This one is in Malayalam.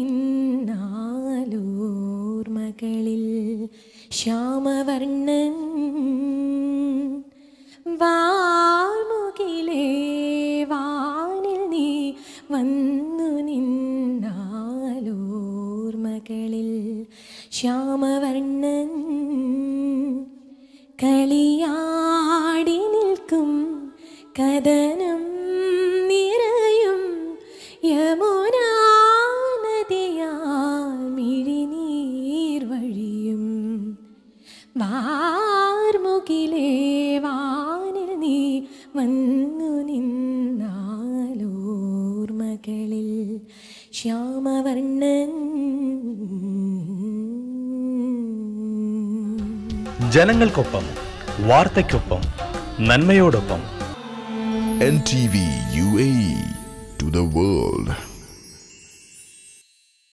നിന്നാലോർമകളിൽ ശ്യാമവർണ്ണൻ വാർമുകിലേ വാനിൽ നീ വന്നു നിന്നാലോർമകളിൽ ശ്യാമവർണ്ണൻ കളിയാടി നിൽക്കും കഥനം നിറയും യമുനാ നദിയാൽ മിഴിനീർ വഴിയും വാർമുകിലേ വാനിൽ നീ വന്നു നിന്നാലോർമകളിൽ ശ്യാമവർണ്ണൻ ജനങ്ങൾക്കൊപ്പം വാർത്തയ്ക്കൊപ്പം നന്മയോടൊപ്പം NTV UAE to the world.